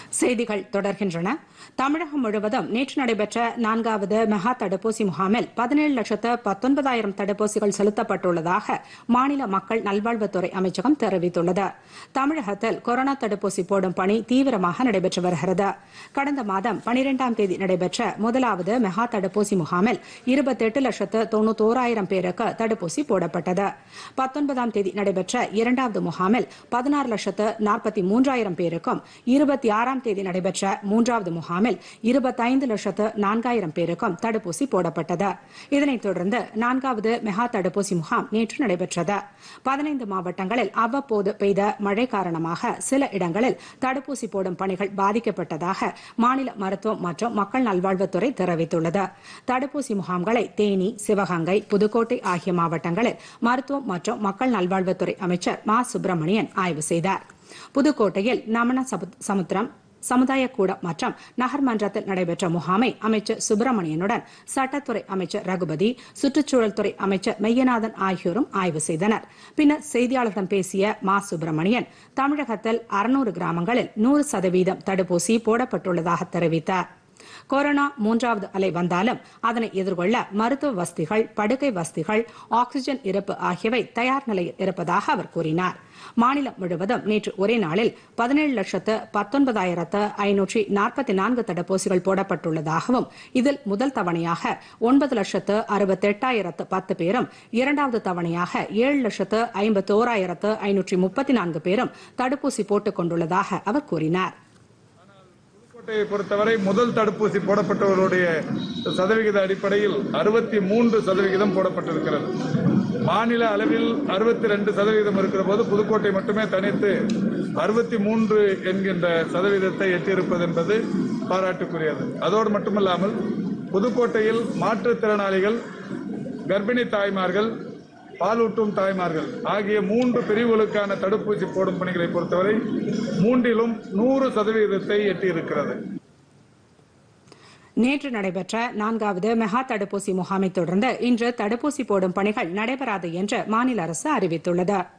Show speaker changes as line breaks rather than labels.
செய்திகள் தொடர்கின்றன தமிழகம் முழுவதும் நேற்று நடைபெற்ற நான்காவது மெகா தடுப்பூசி முகாமில் பதினேழு லட்சத்து பத்தொன்பதாயிரம் தடுப்பூசிகள் செலுத்தப்பட்டுள்ளதாக மாநில மக்கள் நல்வாழ்வுத்துறை அமைச்சகம் தெரிவித்துள்ளது தமிழகத்தில் கொரோனா தடுப்பூசி போடும் பணி தீவிரமாக நடைபெற்று வருகிறது கடந்த மாதம் பனிரெண்டாம் தேதி நடைபெற்ற முதலாவது மெகா தடுப்பூசி முகாமில் இருபத்தெட்டு லட்சத்து தொண்ணூத்தோராயிரம் பேருக்கு தடுப்பூசி போடப்பட்டது பத்தொன்பதாம் தேதி நடைபெற்ற இரண்டாவது முகாமில் பதினாறு லட்சத்து நாற்பத்தி மூன்றாயிரம் பேருக்கும் இருபத்தி ஆறாம் தேதி நடைபெற்ற மூன்றாவது முகாமில் இருபத்தைந்து லட்சத்து நான்காயிரம் பேருக்கும் தடுப்பூசி போடப்பட்டது இதனைத் தொடர்ந்து நான்காவது மெகா தடுப்பூசி முகாம் நேற்று நடைபெற்றது பதினைந்து மாவட்டங்களில் அவ்வப்போது பெய்த மழை காரணமாக சில இடங்களில் தடுப்பூசி போடும் பணிகள் பாதிக்கப்பட்டதாக மாநில மருத்துவம் மற்றும் மக்கள் நல்வாழ்வுத்துறை தெரிவித்துள்ளது தடுப்பூசி முகாம்களை தேனி சிவகங்கை புதுக்கோட்டை ஆகிய மாவட்டங்களில் மருத்துவம் மற்றும் மக்கள் நல்வாழ்வுத்துறை அமைச்சர் மா சுப்பிரமணியன் ஆய்வு செய்தார் புதுக்கோட்டையில் நமன சமுத்- சமுத்திரம் சமுதாய கூடம் மற்றும் நகர்மன்றத்தில் நடைபெற்ற முகாமை அமைச்சர் சுப்பிரமணியனுடன் சட்டத்துறை அமைச்சர் ரகுபதி சுற்றுச்சூழல் துறை அமைச்சர் மெய்யநாதன் ஆகியோரும் ஆய்வு செய்தனர் பின்னர் செய்தியாளர்களிடம் பேசிய மா சுப்பிரமணியன் தமிழகத்தில் அறுநூறு கிராமங்களில் நூறு சதவீதம் தடுப்பூசி போடப்பட்டுள்ளதாக தெரிவித்தார் கொரோனா மூன்றாவது அலை வந்தாலும் அதனை எதிர்கொள்ள மருத்துவ வசதிகள் படுக்கை வசதிகள் ஆக்ஸிஜன் இருப்பு ஆகியவை தயார் நிலையில் இருப்பதாக அவர் கூறினார் மாநிலம் முழுவதும் நேற்று ஒரே நாளில் பதினேழு லட்சத்து பத்தொன்பதாயிரத்து ஐநூற்றி நாற்பத்தி நான்கு தடுப்பூசிகள் போடப்பட்டுள்ளதாகவும் இதில் முதல் தவணையாக ஒன்பது லட்சத்து அறுபத்தெட்டாயிரத்து பத்து பேரும் இரண்டாவது தவணையாக ஏழு லட்சத்து ஐம்பத்தோராயிரத்து ஐநூற்றி முப்பத்தி நான்கு பேரும் தடுப்பூசி போட்டுக் கொண்டுள்ளதாக அவர் கூறினார்
புதுக்கோட்டையை பொறுத்தவரை முதல் தடுப்பூசி போடப்பட்டவர்களுடைய சதவிகித அடிப்படையில் அறுபத்தி மூன்று சதவிகிதம் போடப்பட்டிருக்கிறது மாநில அளவில் அறுபத்தி ரெண்டு சதவிகிதம் இருக்கிற போது புதுக்கோட்டை மட்டுமே தனித்து அறுபத்தி மூன்று என்கின்ற சதவீதத்தை எட்டியிருப்பது என்பது பாராட்டுக்குரியது அதோடு மட்டுமல்லாமல் புதுக்கோட்டையில் மாற்றுத்திறனாளிகள் கர்ப்பிணி தாய்மார்கள் பாலூட்டும் தாய்மார்கள் ஆகிய மூன்று பிரிவுகளுக்கான தடுப்பூசி போடும் பணிகளை பொறுத்தவரை மூன்றிலும் நூறு சதவீதத்தை எட்டியிருக்கிறது
நேற்று நடைபெற்ற நான்காவது மெகா தடுப்பூசி முகாமை தொடர்ந்து இன்று தடுப்பூசி போடும் பணிகள் நடைபெறாது என்று மாநில அரசு அறிவித்துள்ளது